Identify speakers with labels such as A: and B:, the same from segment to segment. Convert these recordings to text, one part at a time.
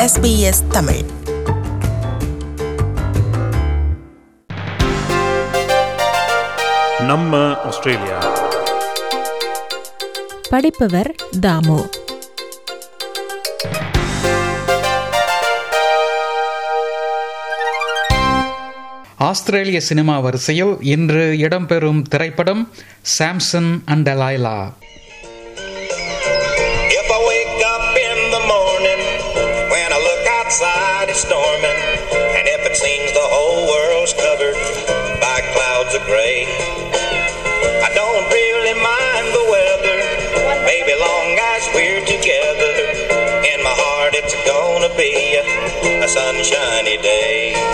A: SBS Tamil
B: நம்ம Australia
C: படிப்பவர் தாமு
D: ஆஸ்திரேலிய சினிமா வரிசையில் இன்று இடம்பெறும் திரைப்படம் Samson and Delilah
E: If I wake up in the morning, when I look outside it's storming, and if it seems the whole world's covered by clouds of gray, I don't really mind the weather, maybe long as we're together. In my heart it's gonna be a, a sunshiny day.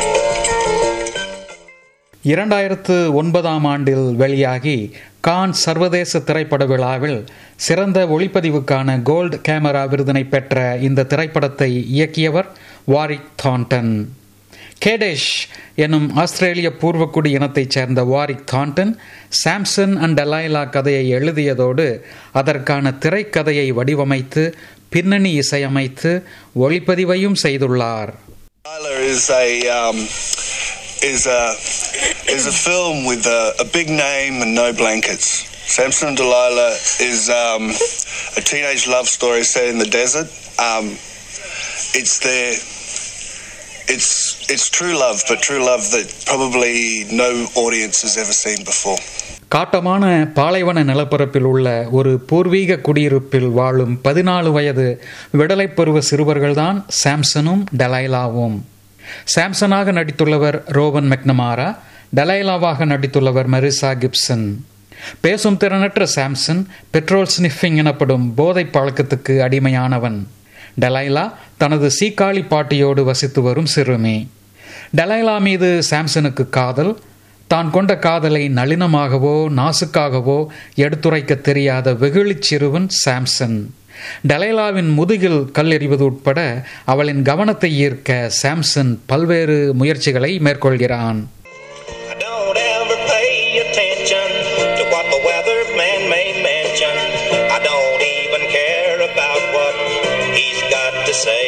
D: இரண்டாயிரத்து ஒன்பதாம் ஆண்டில் வெளியாகி கான் சர்வதேச திரைப்பட விழாவில் சிறந்த ஒளிப்பதிவுக்கான gold camera விருதினை பெற்ற இந்த திரைப்படத்தை இயக்கியவர் வாரிக் தாண்டன் கேடேஷ் எனும் ஆஸ்திரேலிய பூர்வக்குடி இனத்தைச் சேர்ந்த Warwick Thornton Samson and Delilah கதையை எழுதியதோடு அதற்கான திரைக்கதையை வடிவமைத்து பின்னணி இசையமைத்து ஒளிப்பதிவையும் செய்துள்ளார்
F: Tyler is a um, is a is a film with a, a big name and no blankets. Samson and Delilah is um, a teenage love story set in the desert. Um, it's their it's it's true love, but true love that probably no audience has ever seen before.
D: காட்டமான பாலைவன நிலப்பரப்பில் உள்ள ஒரு பூர்வீக குடியிருப்பில் வாழும் பதினாலு வயது விடலைப்பருவ சிறுவர்கள்தான் சாம்சனும் டெலைலாவும் சாம்சனாக நடித்துள்ளவர் ரோவன் மெக்னமாரா டெலைலாவாக நடித்துள்ளவர் மெரிசா Gibson பேசும் திறனற்ற சாம்சன் பெட்ரோல் ஸ்னிஃபிங் எனப்படும் போதை பழக்கத்துக்கு அடிமையானவன் டெலைலா தனது சீக்காளி பாட்டியோடு வசித்து வரும் சிறுமி டெலைலா மீது சாம்சனுக்கு காதல் தான் கொண்ட காதலை நளினமாகவோ நாசுக்காகவோ எடுத்துரைக்க தெரியாத வெகுளிச் சிறுவன் சாம்சன் டலைலாவின் முதுகில் கல் எறிவது உட்பட அவளின் கவனத்தை ஈர்க்க சாம்சன் பல்வேறு முயற்சிகளை மேற்கொள்கிறான்
E: I don't ever pay attention to what the weatherman may mention. I don't even care about what he's got to say.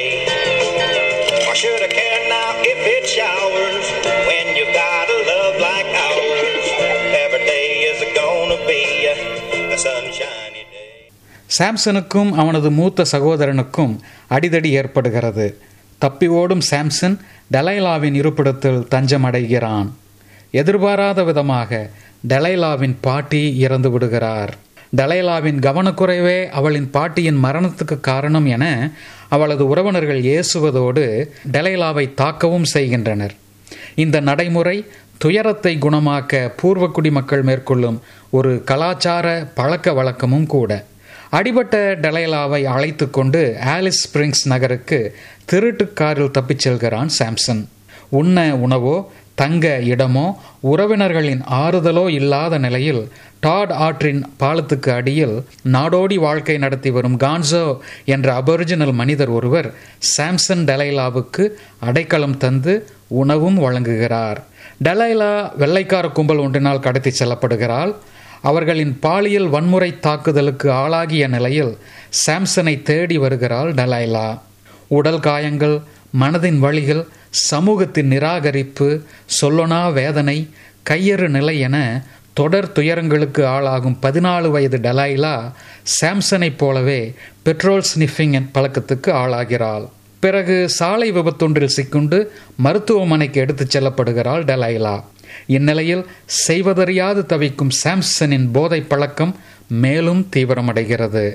E: Why should I care now if it showers when you've got a love like ours? Every day is gonna be a, a sunshiny day.
D: சாம்சனுக்கும் அவனது மூத்த சகோதரனுக்கும் அடிதடி ஏற்படுகிறது தப்பி ஓடும் Samson டலைலாவின் இருப்பிடத்தில் தஞ்சமடைகிறான் எதிர்பாராத விதமாக டலைலாவின் பாட்டி இறந்து விடுகிறார் டலைலாவின் கவனக்குறைவே அவளின் பாட்டியின் மரணத்துக்கு காரணம் என அவளது உறவினர்கள் ஏசுவதோடு டலைலாவை தாக்கவும் செய்கின்றனர் இந்த நடைமுறை துயரத்தை குணமாக்க பூர்வக்குடி மக்கள் மேற்கொள்ளும் ஒரு கலாச்சார பழக்க வழக்கமும் கூட அடிபட்ட டலைலாவை அழைத்து கொண்டு ஆலிஸ் ஸ்பிரிங்ஸ் நகருக்கு திருட்டு காரில் தப்பிச் செல்கிறான் சாம்சன் உண்ண உணவோ தங்க இடமோ உறவினர்களின் ஆறுதலோ இல்லாத நிலையில் டாட் ஆற்றின் பாலத்துக்கு அடியில் நாடோடி வாழ்க்கை நடத்தி வரும் கான்சோ என்ற அபொரிஜினல் மனிதர் ஒருவர் சாம்சன் டலைலாவுக்கு அடைக்கலம் தந்து உணவும் வழங்குகிறார் டலைலா வெள்ளைக்கார கும்பல் ஒன்றினால் கடத்தி செல்லப்படுகிறாள் அவர்களின் பாலியல் வன்முறை தாக்குதலுக்கு ஆளாகிய நிலையில் சாம்சனை தேடி வருகிறாள் டலைலா உடல் காயங்கள் மனதின் வழிகள் சமூகத்தின் நிராகரிப்பு சொல்லொணா வேதனை கையறு நிலை என தொடர் துயரங்களுக்கு ஆளாகும் பதினாலு வயது டலைலா சாம்சனைப் போலவே பெட்ரோல் ஸ்னிஃபிங் பழக்கத்துக்கு ஆளாகிறாள் பிறகு சாலை விபத்தொன்றில் சிக்குண்டு மருத்துவமனைக்கு எடுத்துச் செல்லப்படுகிறாள் டலைலா இந்நிலையில் செய்வதறியாது தவிக்கும் சாம்சனின் போதை பழக்கம் மேலும் தீவிரமடைகிறது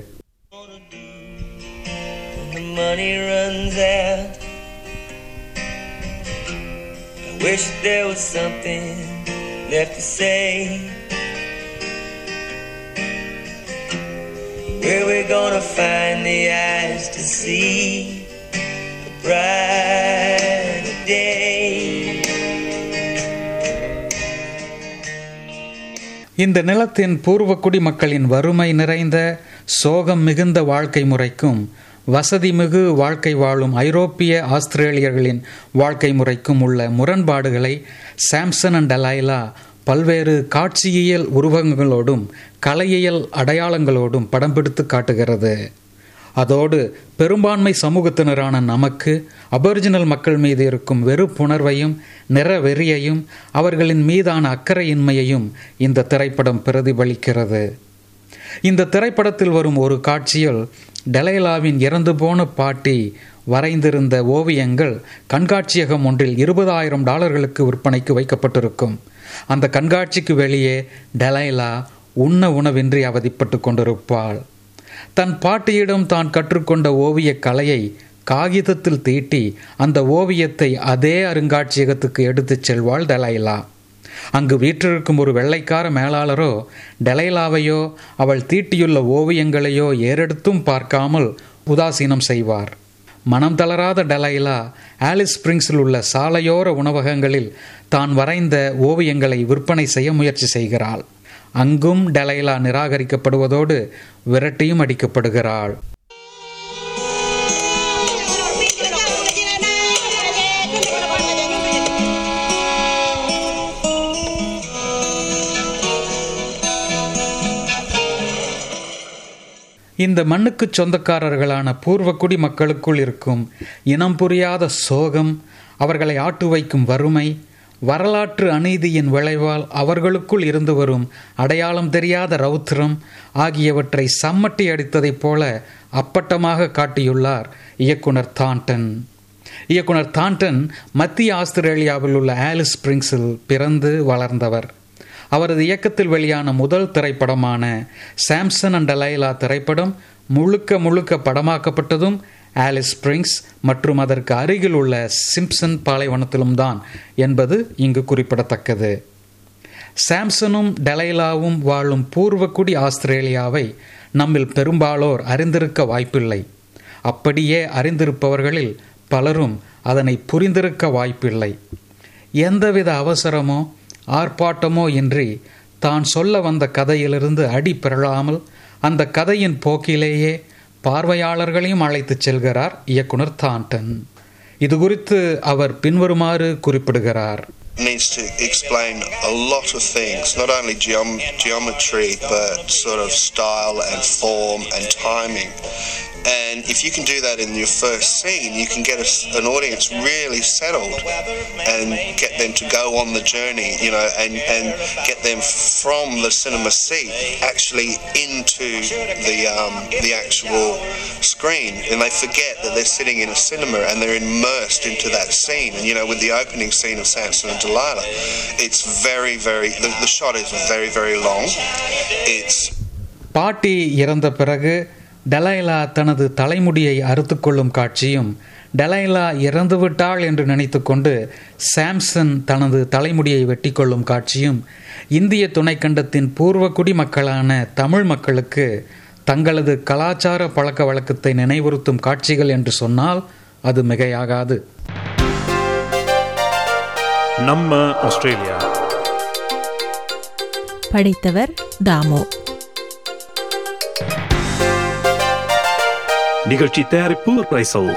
G: the money runs out. I wish there was something left to say. Where we gonna find the eyes to see the brighter day?
D: இந்த நிலத்தின் பூர்வக்குடி மக்களின் வறுமை நிறைந்த சோகம் மிகுந்த வாழ்க்கை முறைக்கும் வசதி மிகு வாழ்க்கை வாழும் ஐரோப்பிய ஆஸ்திரேலியர்களின் வாழ்க்கை முறைக்கும் உள்ள முரண்பாடுகளை சாம்சன் அண்ட் டலைலா பல்வேறு காட்சியியல் உருவகங்களோடும் கலையியல் அடையாளங்களோடும் படம் பிடித்து காட்டுகிறது அதோடு பெரும்பான்மை சமூகத்தினரான நமக்கு அபொரிஜினல் மக்கள் மீது இருக்கும் வெறுப்புணர்வையும் நிற வெறியையும் அவர்களின் மீதான அக்கறையின்மையையும் இந்த திரைப்படம் பிரதிபலிக்கிறது இந்த திரைப்படத்தில் வரும் ஒரு காட்சியில் டெலைலாவின் இறந்து போன பாட்டி வரைந்திருந்த ஓவியங்கள் கண்காட்சியகம் ஒன்றில் இருபதாயிரம் டாலர்களுக்கு விற்பனைக்கு வைக்கப்பட்டிருக்கும் அந்த கண்காட்சிக்கு வெளியே டெலைலா உண்ண உணவின்றி அவதிப்பட்டு கொண்டிருப்பாள் தன் பாட்டியிடம் தான் கற்றுக்கொண்ட ஓவிய கலையை காகிதத்தில் தீட்டி அந்த ஓவியத்தை அதே அருங்காட்சியகத்துக்கு எடுத்துச் செல்வாள் டெலைலா அங்கு வீற்றிருக்கும் ஒரு வெள்ளைக்கார மேலாளரோ டெலைலாவையோ அவள் தீட்டியுள்ள ஓவியங்களையோ ஏறெடுத்தும் பார்க்காமல் உதாசீனம் செய்வார் மனம் தளராத டெலைலா ஆலிஸ் ஸ்பிரிங்ஸில் உள்ள சாலையோர உணவகங்களில் தான் வரைந்த ஓவியங்களை விற்பனை செய்ய முயற்சி செய்கிறாள் அங்கும் டெலைலா நிராகரிக்கப்படுவதோடு விரட்டியும் அடிக்கப்படுகிறாள் இந்த மண்ணுக்கு சொந்தக்காரர்களான பூர்வக்குடி மக்களுக்குள் இருக்கும் இனம் புரியாத சோகம் அவர்களை ஆட்டு வைக்கும் வறுமை வரலாற்று அநீதியின் விளைவால் அவர்களுக்குள் இருந்து வரும் அடையாளம் தெரியாத ரௌத்திரம் ஆகியவற்றை சம்மட்டி அடித்ததைப் போல அப்பட்டமாக காட்டியுள்ளார் இயக்குனர் தாண்டன் இயக்குனர் தாண்டன் மத்திய ஆஸ்திரேலியாவில் உள்ள ஆலிஸ் ஸ்பிரிங்ஸில் பிறந்து வளர்ந்தவர் அவரது இயக்கத்தில் வெளியான முதல் திரைப்படமான சாம்சன் அண்ட் லைலா திரைப்படம் முழுக்க முழுக்க படமாக்கப்பட்டதும் ஆலிஸ் ஸ்பிரிங்ஸ் மற்றும் அதற்கு அருகில் உள்ள சிம்சன் பாலைவனத்திலும் தான் என்பது இங்கு குறிப்பிடத்தக்கது சாம்சனும் டெலைலாவும் வாழும் பூர்வக்குடி ஆஸ்திரேலியாவை நம்மில் பெரும்பாலோர் அறிந்திருக்க வாய்ப்பில்லை அப்படியே அறிந்திருப்பவர்களில் பலரும் அதனை புரிந்திருக்க வாய்ப்பில்லை எந்தவித அவசரமோ ஆர்ப்பாட்டமோ இன்றி தான் சொல்ல வந்த கதையிலிருந்து அடி பெறலாமல் அந்த கதையின் போக்கிலேயே பார்வையாளர்களையும் அழைத்துச் செல்கிறார் இயக்குனர் தாண்டன் இது குறித்து அவர் பின்வருமாறு குறிப்பிடுகிறார்
F: needs to explain a lot of things, not only geom- geometry, but sort of style and form and timing. And if you can do that in your first scene, you can get a s an audience really settled and get them to go on the journey, you know, and, and get them from the cinema seat actually into the um, the actual screen, and they forget that they're sitting in a cinema and they're immersed into that scene. And you know, with the opening scene of Samson and Delilah, it's very, very the, the shot is very, very long. It's
D: பாட்டி இறந்த பிறகு டலைலா தனது தலைமுடியை அறுத்துக்கொள்ளும் காட்சியும் டலைலா இறந்துவிட்டாள் என்று நினைத்துக்கொண்டு Samson தனது தலைமுடியை வெட்டி கொள்ளும் காட்சியும் இந்திய துணைக்கண்டத்தின் பூர்வ குடிமக்களான தமிழ் மக்களுக்கு தங்களது கலாச்சார பழக்க வழக்கத்தை நினைவுறுத்தும் காட்சிகள் என்று சொன்னால் அது மிகையாகாது
A: நம்ம ஆஸ்திரேலியா
C: படித்தவர் தாமு
A: நிகழ்ச்சி தயாரிப்பு பிரைசல்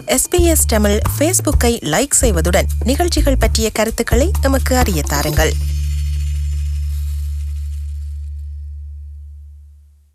B: எஸ்பிஎஸ் தமிழ் ஃபேஸ்புக்கை லைக் செய்வதுடன் நிகழ்ச்சிகள் பற்றிய கருத்துக்களை எமக்கு அறிய தாருங்கள்